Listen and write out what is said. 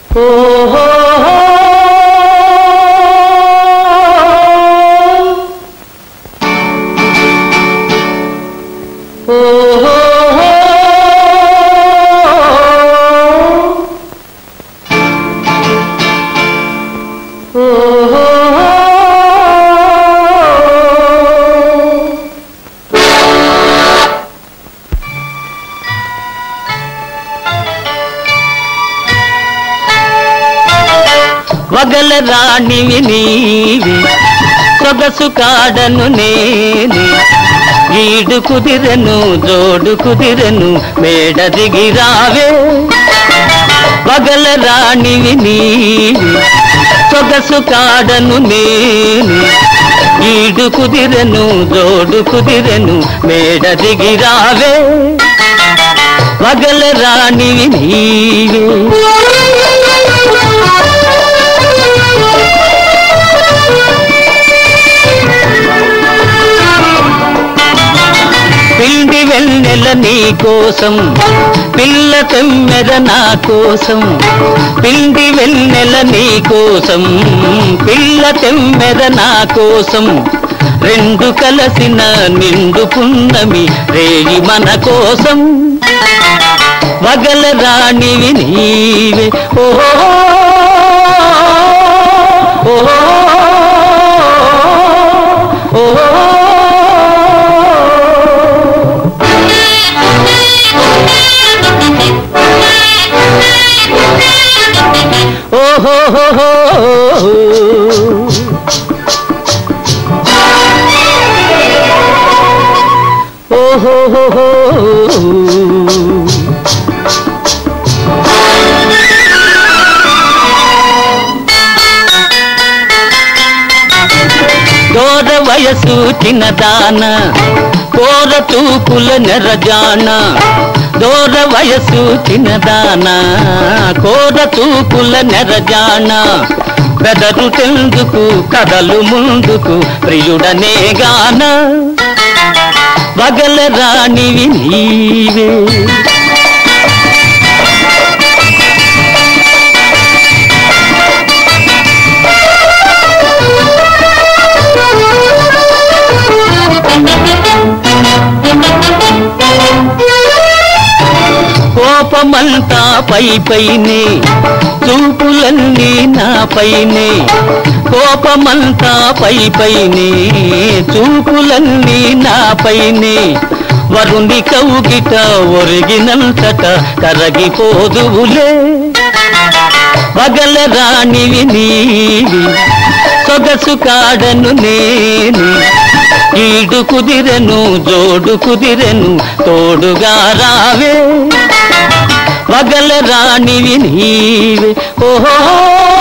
ఓహో వగల రాణివి నీవి సొగసు కాడను నేనే ఈడు కుదిరెను జోడు కుదిరెను మేడ దిగి రావే వగల రాణివి నీవి సొగసు కాడను నేనే ఈడు కుదిరెను జోడు కుదిరెను మేడ దిగి రావే వగల రాణివి నీవే పిండి వెన్నెల నీ కోసం పిల్ల తెమ్మెర నా కోసం పిండి వెన్నెల నీ కోసం పిల్ల తెమ్మెర నా కోసం రెండు కలసిన నిండు పున్నమి రేగి మన కోసం వగల రాణివి నీవే ఓహో ఓహో ఓహో ఓహో దూర వయసు చిన్నదాన కోర తూపుల నెరజాన దూర వయసు చిన్నదాన కోర తూపుల నెరజాన బెదరు తెందుకు కదలు ముందుకు ప్రియుడనే గాన వగల రాణివి నీవే కోపమంతా పై పైనే చూపులన్నీ నా పైనే కోపమంతా పై పైనే చూపులన్నీ నా పైనే వరుణి కౌగిట ఒరిగినంతట కరగిపోదువులే వగల రాణివి నీవి సొగసు కాడను నేను ఈడు కుదిరెను జోడు కుదిరెను తోడుగా రావే వగల రాణివి నీవే ఓహో